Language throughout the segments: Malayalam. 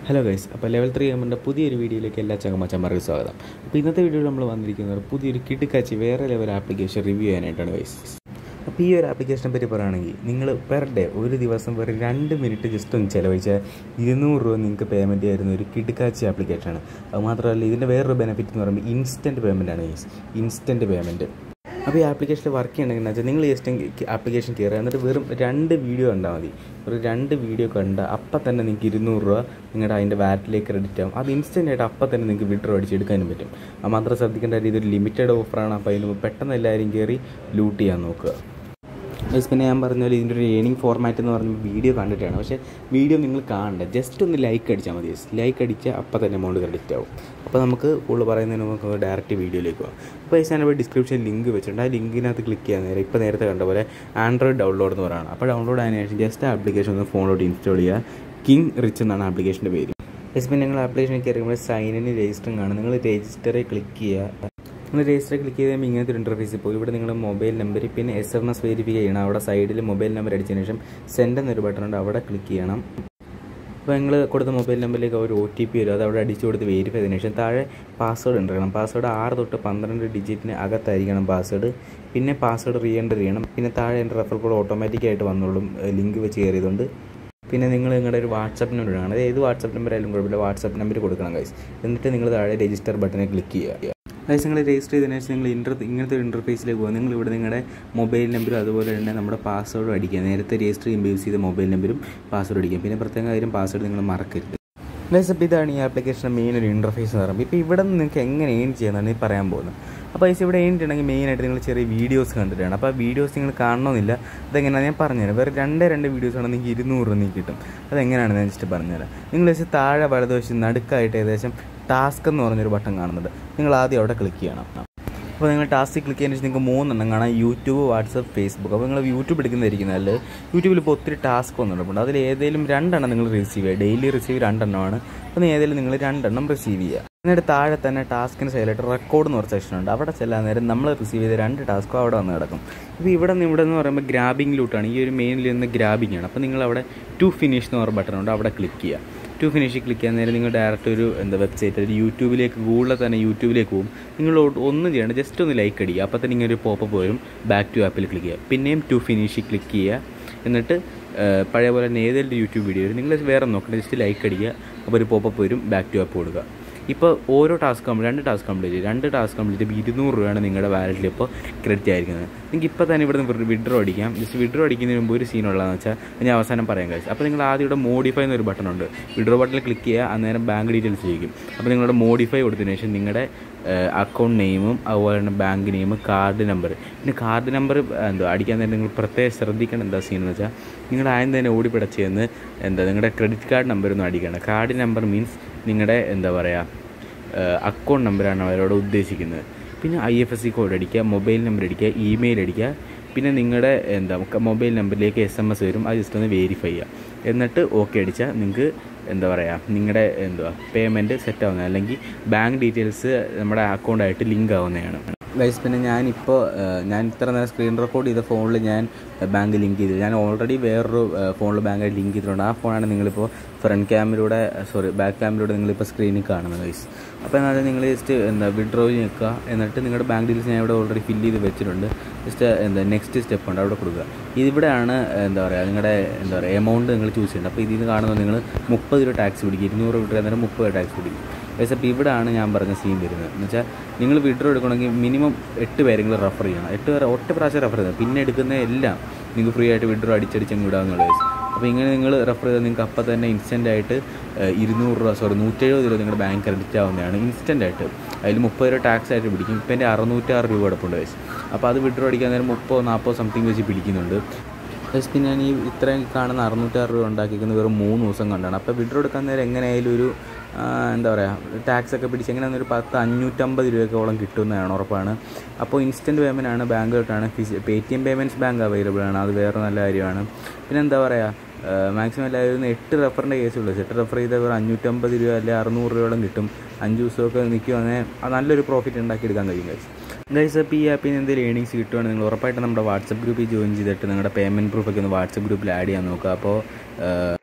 ഹലോ ഗൈസ് അപ്പോൾ ലെവൽ ത്രീ ഗെയിമിൻ്റെ പുതിയൊരു വീഡിയോയിലേക്ക് എല്ലാ ചങ്ങമ്മച്ചന്മാർക്കും സ്വാഗതം അപ്പോൾ ഇന്നത്തെ വീഡിയോയിൽ നമ്മൾ വന്നിരിക്കുന്നത് പുതിയൊരു കിടുക്കാച്ചി വേറെ ലെവൽ ആപ്ലിക്കേഷൻ റിവ്യൂ ചെയ്യാനായിട്ടാണ് ഗൈസ് അപ്പോൾ ഈ ഒരു ആപ്ലിക്കേഷനെ പറ്റി പറയുകയാണെങ്കിൽ നിങ്ങൾ പെർ ഡേ ഒരു ദിവസം വെറും രണ്ട് മിനിറ്റ് ജസ്റ്റ് ഒന്ന് ചിലവഴിച്ചാൽ ഇരുന്നൂറ് രൂപ നിങ്ങൾക്ക് പേയ്മെൻറ്റ് തരുന്ന ഒരു കിടുക്കാച്ചി ആപ്ലിക്കേഷനാണ് അത് മാത്രമല്ല ഇതിൻ്റെ വേറൊരു ബെനിഫിറ്റ് എന്ന് പറയുമ്പോൾ ഇൻസ്റ്റൻറ്റ് പേയ്മെൻ്റ് ആണ് ഗൈസ് ഇൻസ്റ്റൻറ്റ് പേയ്മെൻറ്റ് അപ്പോൾ ഈ ആപ്ലിക്കേഷനിൽ വർക്ക് ചെയ്യണമെങ്കിൽ വെച്ചാൽ നിങ്ങൾ ജസ്റ്റ് ആപ്ലിക്കേഷൻ കയറുക എന്നിട്ട് വെറും രണ്ട് വീഡിയോ കണ്ടാൽ മതി ഒരു രണ്ട് വീഡിയോ കണ്ട അപ്പം തന്നെ നിങ്ങൾക്ക് ഇരുന്നൂറ് രൂപ നിങ്ങളുടെ അതിൻ്റെ വാലറ്റിലേക്ക് ക്രെഡിറ്റ് ആവും അത് ഇൻസ്റ്റൻ്റ് ആയിട്ട് അപ്പം തന്നെ നിങ്ങൾക്ക് വിഡ്രോ അടിച്ചെടുക്കാനും പറ്റും അത് മാത്രം ശ്രദ്ധിക്കേണ്ട കാര്യം ഇതൊരു ലിമിറ്റഡ് ഓഫറാണ് അപ്പോൾ അതിന് പെട്ടെന്ന് എല്ലാവരും കയറി ലൂട്ട് ചെയ്യാൻ നോക്കുക ഗൈസ് പിന്നെ ഞാൻ പറഞ്ഞ പോലെ ഇതിൻ്റെ ഒരു ഏണിംഗ് ഫോർമാറ്റ് എന്ന് പറഞ്ഞ വീഡിയോ കണ്ടിട്ടാണ് പക്ഷേ വീഡിയോ നിങ്ങൾ കാണണ്ട ജസ്റ്റ് ഒന്ന് ലൈക്ക് അടിച്ചാൽ മതി ലൈക്ക് അടിച്ചാൽ അപ്പോൾ തന്നെ എമൗണ്ട് ക്രെഡിറ്റ് ആവും അപ്പോൾ നമുക്ക് കൂടുതൽ പറയുന്നതിന് നമുക്ക് ഡയറക്റ്റ് വീഡിയോയിലേക്ക് പോകാം അപ്പോൾ ഈ ഞാനിവിടെ ഡിസ്ക്രിപ്ഷൻ ലിങ്ക് വെച്ചിട്ടുണ്ട് ആ ലിങ്കിനകത്ത് ക്ലിക്ക് ചെയ്യാൻ നേരം ഇപ്പോൾ നേരത്തെ കണ്ട പോലെ ആൻഡ്രോയിഡ് ഡൗൺലോഡ് എന്ന് പറയുന്നത് അപ്പോൾ ഡൗൺലോഡ് ആയതിനു ശേഷം ജസ്റ്റ് ആപ്ലിക്കേഷൻ ഒന്ന് ഫോണിലോട്ട് ഇൻസ്റ്റാൾ ചെയ്യുക കിങ് റിച്ച് എന്നാണ് ആപ്ലിക്കേഷൻ്റെ പേര് ഗൈസ് പിന്നെ നിങ്ങൾ ആപ്ലിക്കേഷൻ കയറുമ്പോൾ സൈൻ ഇൻ രജിസ്റ്ററും കാണും നിങ്ങൾ രജിസ്റ്ററിൽ ക്ലിക്ക് ചെയ്യുക നിങ്ങൾ രജിസ്റ്റർ ക്ലിക്ക് ചെയ്ത് ഇങ്ങനത്തെ ഒരു ഇൻ്റർഫേസിൽ പോകും ഇവിടെ നിങ്ങൾ മൊബൈൽ നമ്പർ പിന്നെ എസ് എം എസ് വെരിഫൈ ചെയ്യണം അവിടെ സൈഡിൽ മൊബൈൽ നമ്പർ അടിച്ചതിന് ശേഷം സെൻഡ് എന്നൊരു ബട്ടൺ ഉണ്ട് അവിടെ ക്ലിക്ക് ചെയ്യണം അപ്പോൾ നിങ്ങൾ കൊടുത്ത മൊബൈൽ നമ്പറിലേക്ക് ഒരു ഒ ടി പി വരും അത് അവിടെ അടിച്ചു കൊടുത്ത് വെരിഫൈ ചെയ്തതിന് ശേഷം താഴെ പാസ്വേഡ് ഉണ്ടാക്കണം പാസ്വേഡ് ആറ് തൊട്ട് പന്ത്രണ്ട് ഡിജിറ്റിന് അകത്തായിരിക്കണം പാസ്വേഡ് പിന്നെ പാസ്വേഡ് റീ എൻ്റർ ചെയ്യണം പിന്നെ താഴെ എൻ്റെ റെഫർ കോഡ് ഓട്ടോമാറ്റിക്കായിട്ട് വന്നോളും ലിങ്ക് വെച്ച് കയറിയതുകൊണ്ട് പിന്നെ നിങ്ങൾ നിങ്ങളുടെ ഒരു വാട്സപ്പ് നമ്പർ ഇടണം അത് ഏത് വാട്സപ്പ് നമ്പർ ആയാലും കുഴപ്പമില്ല വാട്സപ്പ് നമ്പർ കൊടുക്കണം ഗൈസ് എന്നിട്ട് നിങ്ങൾ താഴെ രജിസ്റ്റർ ബട്ടണിൽ ക്ലിക്ക് ചെയ്യുക ഗൈസ് നിങ്ങൾ രജിസ്റ്റർ ചെയ്തതിനു ശേഷം നിങ്ങൾ ഇൻ്റർ ഇങ്ങനത്തെ ഒരു ഇൻ്റർഫേസിലേക്ക് പോകുക നിങ്ങൾ ഇവിടെ നിങ്ങളുടെ മൊബൈൽ നമ്പറും അതുപോലെ തന്നെ നമ്മുടെ പാസ്വേഡും അടിക്കുക നേരത്തെ രജിസ്റ്റർ ചെയ്യുമ്പോൾ യൂസ് ചെയ്ത മൊബൈൽ നമ്പറും പാസ്വേഡ് അടിക്കുക പിന്നെ പ്രത്യേക കാര്യം പാസ്വേഡ് നിങ്ങൾ മറക്കരുത് ഗൈസ് അപ്പോൾ ഇതാണ് ഈ ആപ്ലിക്കേഷൻ്റെ മെയിൻ ഒരു ഇൻ്റർഫേസ് എന്ന് പറയുമ്പോൾ ഇപ്പോൾ ഇവിടെ നിന്ന് നിങ്ങൾക്ക് എങ്ങനെ ഏൺ ചെയ്യാമെന്നാണ് ഈ പറയാൻ പോകുന്നത് അപ്പോൾ ഗൈസ് ഇവിടെ ഏൺ ചെയ്യണമെങ്കിൽ മെയിനായിട്ട് നിങ്ങൾ ചെറിയ വീഡിയോസ് കണ്ടിട്ടാണ് അപ്പോൾ ആ വീഡിയോസ് നിങ്ങൾ കാണണമെന്നില്ല അതെങ്ങനെയാണ് ഞാൻ പറഞ്ഞുതരാം വേറെ രണ്ടേ രണ്ട് വീഡിയോസ് ആണ് നിങ്ങൾക്ക് ഇരുന്നൂറ് രൂപ നിങ്ങൾക്ക് കിട്ടും അതെങ്ങനെയാണെന്ന് ഞാൻ ജസ്റ്റ് പറഞ്ഞുതരാം നിങ്ങൾ ജസ്റ്റ് താഴെ വലതുവശം നടുക്കായിട്ട് ഏകദേശം ടാസ്ക് എന്ന് പറഞ്ഞൊരു ബട്ടൺ കാണുന്നുണ്ട് നിങ്ങൾ ആദ്യം അവിടെ ക്ലിക്ക് ചെയ്യണം അപ്പോൾ നിങ്ങൾ ടാസ്കിൽ ക്ലിക്ക് ചെയ്യുന്ന ശേഷം നിങ്ങൾക്ക് മൂന്നെണ്ണം കാണാം യൂട്യൂബ് വാട്സപ്പ് ഫേസ്ബുക്ക് അപ്പോൾ നിങ്ങൾ യൂട്യൂബ് എടുക്കുന്നതായിരിക്കുന്നതിൽ യൂട്യൂബിൽ ഇപ്പോൾ ഒത്തിരി ടാസ്ക് വന്നിട്ടുണ്ട് അതിൽ ഏതെങ്കിലും രണ്ടെണ്ണം നിങ്ങൾ റിസീവ് ചെയ്യുക ഡെയിലി റിസീവ് രണ്ടെണ്ണമാണ് അപ്പോൾ ഏതെങ്കിലും നിങ്ങൾ രണ്ടെണ്ണം റിസീവ് ചെയ്യുക എന്നിട്ട് താഴെ തന്നെ ടാസ്കിന് സൈഡിലായിട്ട് റെക്കോർഡ് എന്ന് പറഞ്ഞ സെക്ഷൻ ഉണ്ട് അവിടെ ചെല്ലാൻ നേരം നമ്മൾ റിസീവ് ചെയ്ത രണ്ട് ടാസ്കും അവിടെ വന്ന് കിടക്കും ഇപ്പോൾ ഇവിടെ നിന്ന് ഇവിടെ എന്ന് പറയുമ്പോൾ ഗ്രാബിംഗ് ലൂട്ടാണ് ഈ ഒരു മെയിനിൽ നിന്ന് ഗ്രാബിംഗ് ആണ് അപ്പോൾ നിങ്ങൾ അവിടെ ടു ഫിനിഷ് എന്ന് പറഞ്ഞ ബട്ടൺ ഉണ്ട് അവിടെ ക്ലിക്ക് ചെയ്യുക ടു ഫിനിഷിൽ ക്ലിക്ക് ചെയ്യാൻ നേരം നിങ്ങൾ ഡയറക്റ്റ് ഒരു എന്താ വെബ്സൈറ്റ് ഒരു യൂട്യൂബിലേക്ക് ഗൂഗിളിൽ തന്നെ യൂട്യൂബിലേക്ക് പോകും നിങ്ങൾ ഒന്നും ചെയ്യണം ജസ്റ്റ് ഒന്ന് ലൈക്ക് അടിക്കുക അപ്പോൾ തന്നെ ഇങ്ങനെ ഒരു പോപ്പപ്പ് വരും ബാക്ക് ടു ആപ്പിൽ ക്ലിക്ക് ചെയ്യുക പിന്നെയും ടു ഫിനിഷിൽ ക്ലിക്ക് ചെയ്യുക എന്നിട്ട് പഴയ പോലെ തന്നെ ഏതെങ്കിലും യൂട്യൂബ് വീഡിയോ വരും നിങ്ങൾ വേറെ നോക്കണം ജസ്റ്റ് ലൈക്ക് അടിക്കുക അപ്പോൾ ഒരു പോപ്പപ്പ് വരും ബാക്ക് ടു ആപ്പ് കൊടുക്കുക ഇപ്പോൾ ഓരോ ടാസ്ക് കംപ്ലീറ്റ് രണ്ട് ടാസ്ക് കംപ്ലീറ്റ് ചെയ്യും രണ്ട് ടാസ്ക് കംപ്ലീറ്റ് ചെയ്യുമ്പോൾ ഇരുന്നൂറ് രൂപയാണ് നിങ്ങളുടെ വാലറ്റിൽ ഇപ്പോൾ ക്രെഡിറ്റ് ആയിരിക്കുന്നത് നിങ്ങൾക്ക് ഇപ്പോൾ തന്നെ ഇവിടെ നിന്ന് വിഡ്രോ അടിക്കാം ജസ്റ്റ് വിഡ്രോ അടിക്കുന്നതിന് മുമ്പ് ഒരു സീൻ ഉള്ളതെന്ന് വെച്ചാൽ ഞാൻ അവസാനം പറയാൻ കഴിച്ചു അപ്പോൾ നിങ്ങൾ ആദ്യം ഇവിടെ മോഡിഫൈ എന്നൊരു ബട്ടൺ ഉണ്ട് വിഡ്രോ ബട്ടണിൽ ക്ലിക്ക് ചെയ്യുക അന്നേരം ബാങ്ക് ഡീറ്റെയിൽസ് ചോദിക്കും അപ്പോൾ നിങ്ങളുടെ മോഡിഫൈ കൊടുത്തതിന് ശേഷം നിങ്ങളുടെ അക്കൗണ്ട് നെയിമും അതുപോലെ തന്നെ ബാങ്ക് നെയിം കാർഡ് നമ്പർ പിന്നെ കാർഡ് നമ്പർ എന്തോ അടിക്കാൻ തന്നെ നിങ്ങൾ പ്രത്യേകം ശ്രദ്ധിക്കേണ്ട എന്താ സീൻ എന്ന് വെച്ചാൽ നിങ്ങൾ ആദ്യം തന്നെ ഓടിപ്പിടച്ച് ചെന്ന് എന്താ നിങ്ങളുടെ ക്രെഡിറ്റ് കാർഡ് നമ്പർ ഒന്നും അടിക്കണം കാർഡ് നമ്പർ മീൻസ് നിങ്ങളുടെ എന്താ പറയുക അക്കൗണ്ട് നമ്പറാണ് അവരോട് ഉദ്ദേശിക്കുന്നത് പിന്നെ I F S C code അടിക്കുക മൊബൈൽ നമ്പർ അടിക്കുക ഇമെയിൽ അടിക്കുക പിന്നെ നിങ്ങളുടെ എന്താ മൊബൈൽ നമ്പറിലേക്ക് എസ് എം എസ് വരും അത് ജസ്റ്റ് ഒന്ന് വെരിഫൈ ചെയ്യുക എന്നിട്ട് ഓക്കെ അടിച്ചാൽ നിങ്ങൾക്ക് എന്താ പറയുക നിങ്ങളുടെ എന്തുവാ പേയ്മെൻറ്റ് സെറ്റ് ആവുന്നത് അല്ലെങ്കിൽ ബാങ്ക് ഡീറ്റെയിൽസ് നമ്മുടെ അക്കൗണ്ടായിട്ട് ലിങ്ക് ആവുന്നതാണ് ഗൈസ് പിന്നെ ഞാനിപ്പോൾ ഞാൻ ഇത്ര നേരം സ്ക്രീൻ റെക്കോർഡ് ചെയ്ത ഫോണിൽ ഞാൻ ബാങ്ക് ലിങ്ക് ചെയ്തു ഞാൻ ഓൾറെഡി വേറൊരു ഫോണിൽ ബാങ്ക് ലിങ്ക് ചെയ്തിട്ടുണ്ട് ആ ഫോണാണ് നിങ്ങളിപ്പോൾ ഫ്രണ്ട് ക്യാമിലൂടെ സോറി ബാക്ക് ക്യാമിലൂടെ നിങ്ങളിപ്പോൾ സ്ക്രീനിൽ കാണുന്നത് ഗൈസ് അപ്പോൾ എന്നാൽ നിങ്ങൾ ജസ്റ്റ് എന്താ വിഡ്രോ നിൽക്കുക എന്നിട്ട് നിങ്ങളുടെ ബാങ്ക് ഡീറ്റെയിൽസ് ഞാൻ ഇവിടെ ഓൾറെഡി ഫില്ല് ചെയ്ത് വെച്ചിട്ടുണ്ട് ജസ്റ്റ് എന്താ നെക്സ്റ്റ് സ്റ്റെപ്പ് ഉണ്ട് അവിടെ കൊടുക്കുക ഇവിടെയാണ് എന്താ പറയുക നിങ്ങളുടെ എന്താ പറയുക എമൗണ്ട് നിങ്ങൾ ചൂസ് ചെയ്യേണ്ടത് അപ്പോൾ ഇതിൽ നിന്ന് കാണുമ്പോൾ നിങ്ങൾ മുപ്പത് രൂപ ടാക്സ് പിടിക്കും ഇരുന്നൂറ് വിഡ്രോ അന്നേരം മുപ്പത് രൂപ ടാക്സ് പിടിക്കും പക്ഷേ അപ്പോൾ ഇവിടെയാണ് ഞാൻ പറഞ്ഞ സീൻ വരുന്നത് എന്ന് വെച്ചാൽ നിങ്ങൾ വിഡ്രോ എടുക്കണമെങ്കിൽ മിനിമം എട്ട് പേരെങ്കിലും റെഫർ ചെയ്യണം എട്ട് പേരെ ഒറ്റ പ്രാവശ്യം റെഫർ ചെയ്യുന്നത് പിന്നെ എടുക്കുന്ന എല്ലാം നിങ്ങൾക്ക് ഫ്രീ ആയിട്ട് വിഡ്രോ അടിച്ചടിച്ചങ്ങ് വിടാമെന്നുള്ള കേസ് അപ്പോൾ ഇങ്ങനെ നിങ്ങൾ റെഫർ ചെയ്താൽ നിങ്ങൾക്ക് അപ്പം തന്നെ ഇൻസ്റ്റൻ്റ് ആയിട്ട് ഇരുന്നൂറ് രൂപ സോറി നൂറ്റെഴുപത് രൂപ നിങ്ങളുടെ ബാങ്ക് ക്രെഡിറ്റ് ആവുന്നതാണ് ഇൻസ്റ്റൻ്റ് ആയിട്ട് അതിൽ മുപ്പത് രൂപ ടാക്സ് ആയിട്ട് പിടിക്കും ഇപ്പം എൻ്റെ അറുന്നൂറ്റാറ് രൂപ കിടപ്പുണ്ട് കേസ് അപ്പോൾ അത് വിഡ്രോ അടിക്കാൻ നേരം മുപ്പതോ നാൽപ്പതോ സംതിങ് വെച്ച് പിടിക്കുന്നുണ്ട് പ്ലസ് പിന്നെ ഞാൻ ഈ ഇത്രയും കാണുന്ന അറുന്നൂറ്റാറ് രൂപ ഉണ്ടാക്കിയിരിക്കുന്നത് വെറും മൂന്ന് ദിവസം കണ്ടാണ് അപ്പോൾ വിഡ്രോ എടുക്കാൻ നേരം എങ്ങനെയായാലും ഒരു എന്താ പറയുക ടാക്സ് ഒക്കെ പിടിച്ച് എങ്ങനെ ഒരു പത്ത് അഞ്ഞൂറ്റമ്പത് രൂപയോളം കിട്ടുന്നതാണ് ഉറപ്പാണ് അപ്പോൾ ഇൻസ്റ്റൻറ്റ് പേയ്മെൻ്റ് ആണ് ബാങ്ക് തൊട്ടാണ് ഫിസി Paytm payments bank available ആണ് അത് വേറെ നല്ല കാര്യമാണ് പിന്നെ എന്താ പറയുക മാക്സിമം എല്ലാവരും എട്ട് റെഫറിൻ്റെ കേസുള്ളൂ എട്ട് റെഫർ ചെയ്താൽ ഒരു അഞ്ഞൂറ്റമ്പത് രൂപ അല്ലെങ്കിൽ അറുന്നൂറ് രൂപയോളം കിട്ടും അഞ്ച് ദിവസമൊക്കെ നിൽക്കുവാണെങ്കിൽ നല്ലൊരു പ്രോഫിറ്റ് ഉണ്ടാക്കിയെടുക്കാൻ കഴിയും ഗൈസ് ഗൈസ് അപ്പോൾ ഈ ആപ്പിൽ നിന്ന് എന്തെങ്കിലും ഏണിങ്സ് കിട്ടുവാണെങ്കിൽ നിങ്ങൾ ഉറപ്പായിട്ട് നമ്മുടെ വാട്സപ്പ് ഗ്രൂപ്പിൽ ജോയിൻ ചെയ്തിട്ട് നിങ്ങളുടെ പേയ്മെൻറ്റ് പ്രൂഫൊക്കെ ഒന്ന് വാട്സപ്പ് ഗ്രൂപ്പിൽ ആഡ് ചെയ്യാൻ നോക്കുക അപ്പോൾ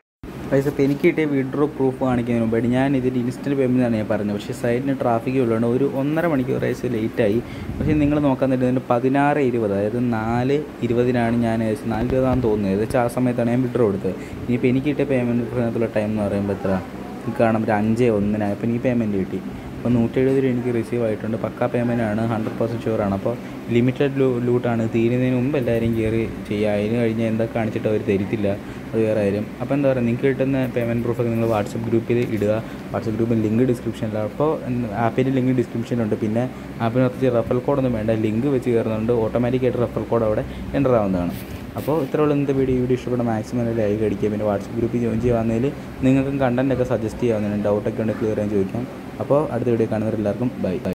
പൈസ ഇപ്പോൾ എനിക്ക് കിട്ടിയ വിഡ്രോ പ്രൂഫ് കാണിക്കുന്നതിന് മുമ്പായിട്ട് ഞാൻ ഇതിൽ ഇൻസ്റ്റൻറ്റ് പേയ്മെൻ്റ് ആണ് ഞാൻ പറഞ്ഞത് പക്ഷേ സൈഡിന് ട്രാഫിക് ഉള്ളതുകൊണ്ട് ഒരു ഒന്നര മണിക്കൂർ ഏകദേശം ലേറ്റായി പക്ഷേ നിങ്ങൾ നോക്കാൻ നേരത്തിന് പതിനാറ് ഇരുപത് അതായത് നാല് ഇരുപതിനാണ് ഞാൻ ഏകദേശം നാല് ഇരുപതാണെന്ന് തോന്നുന്നത് ഏകദേശം ആ സമയത്താണ് ഞാൻ വിഡ്രോ എടുത്തത് ഇനിയിപ്പോൾ എനിക്ക് കിട്ടിയ പേയ്മെൻറ്റ് പ്രൂഫിനകത്തുള്ള ടൈം എന്ന് പറയുമ്പോൾ എത്ര നിങ്ങൾക്ക് കാണാം ഒരു അഞ്ച് ഒന്നിനായി അപ്പോൾ എനിക്ക് പേയ്മെൻറ്റ് കിട്ടി അപ്പോൾ നൂറ്റി എഴുപത് രൂപ എനിക്ക് റിസീവ് ആയിട്ടുണ്ട് പക്കാ പേയ്മെൻ്റ് ആണ് ഹൺഡ്രഡ് പെർസെൻറ്റ് ഷുവർ ആണ് അപ്പോൾ ലിമിറ്റഡ് ലൂ ലൂട്ടാണ് തീരുന്നതിന് മുമ്പ് എല്ലാവരും കയറി ചെയ്യുക അതിന് കഴിഞ്ഞ് എന്താ കാണിച്ചിട്ട് അവർ തരത്തില്ല അത് വേറെ കാര്യം അപ്പോൾ എന്താ പറയുക നിങ്ങൾക്ക് കിട്ടുന്ന പേയ്മെൻറ്റ് പ്രൂഫൊക്കെ നിങ്ങൾ വാട്സപ്പ് ഗ്രൂപ്പിൽ ഇടുക വാട്സപ്പ് ഗ്രൂപ്പിൽ ലിങ്ക് ഡിസ്ക്രിപ്ഷനിലാണ് അപ്പോൾ ആപ്പിൻ്റെ ലിങ്ക് ഡിസ്ക്രിപ്ഷനിലുണ്ട് പിന്നെ ആപ്പിന് പ്രത്യേകിച്ച് റെഫറൽ കോഡൊന്നും വേണ്ട ലിങ്ക് വെച്ച് കയറുന്നുണ്ട് ഓട്ടോമാറ്റിക്കായിട്ട് റെഫറൽ കോഡ് അവിടെ എൻ്റർ ആവുന്നതാണ് അപ്പോൾ ഇത്രയുള്ള ഇന്നത്തെ വീഡിയോ വീഡിയോ ഇഷ്ടപ്പെട്ട മാക്സിമം ലൈക്ക് അടിക്കുക പിന്നെ വാട്സപ്പ് ഗ്രൂപ്പിൽ ജോയിൻ ചെയ്യുവാണെങ്കിൽ നിങ്ങൾക്കും കണ്ടൻറ്റൊക്കെ സജസ്റ്റ് ചെയ്യാവുന്നതാണ് ഡൗട്ടൊക്കെ ഉണ്ടെങ്കിൽ ക്ലിയർ ചെയ്യാൻ ചോദിക്കാം അപ്പോൾ അടുത്ത വീഡിയോ കാണുന്നവരെല്ലാവർക്കും ബൈ